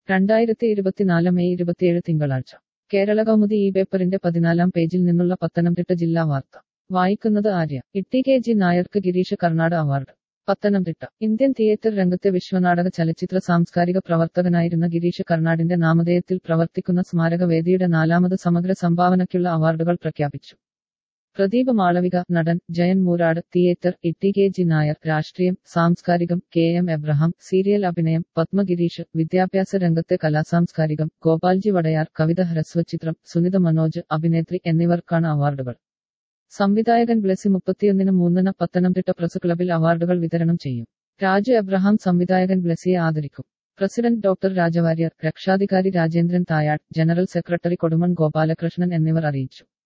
രണ്ടായിരത്തി ഇരുപത്തിനാല് മെയ് ഇരുപത്തിയേഴ് തിങ്കളാഴ്ച കേരള കൗമുദി ഈ പേപ്പറിന്റെ പതിനാലാം പേജിൽ നിന്നുള്ള പത്തനംതിട്ട ജില്ലാ വാർത്ത വായിക്കുന്നത് ആര്യ ഇട്ടി കെ ജി നായർക്ക് Girish Karnad award Pathanamthitta Indian theatre രംഗത്തെ വിശ്വനാടക ചലച്ചിത്ര സാംസ്കാരിക പ്രവർത്തകനായിരുന്ന ഗിരീഷ് കർണാടിന്റെ നാമധേയത്തിൽ പ്രവർത്തിക്കുന്ന സ്മാരകവേദിയുടെ നാലാമത് സമഗ്ര സംഭാവനയ്ക്കുള്ള അവാർഡുകൾ പ്രഖ്യാപിച്ചു പ്രദീപ് മാളവിക നടൻ Jayan Moorad theatre Itty K G Nair രാഷ്ട്രീയം സാംസ്കാരികം കെ എം എബ്രഹാം സീരിയൽ അഭിനയം പത്മഗിരീഷ് വിദ്യാഭ്യാസ രംഗത്തെ കലാസാംസ്കാരികം ഗോപാൽജി വടയാർ കവിത ഹ്രസ്വചിത്രം സുനിത മനോജ് അഭിനേത്രി എന്നിവർക്കാണ് അവാർഡുകൾ സംവിധായകൻ ബ്ലെസി മുപ്പത്തിയൊന്നിന് മൂന്നിന് പത്തനംതിട്ട പ്രസ് ക്ലബിൽ അവാർഡുകൾ വിതരണം ചെയ്യും രാജു എബ്രഹാം സംവിധായകൻ ബ്ലെസിയെ ആദരിക്കും പ്രസിഡന്റ് ഡോക്ടർ രാജവാര്യർ രക്ഷാധികാരി രാജേന്ദ്രൻ തായാട് ജനറൽ സെക്രട്ടറി കൊടുമൺ ഗോപാലകൃഷ്ണൻ എന്നിവർ അറിയിച്ചു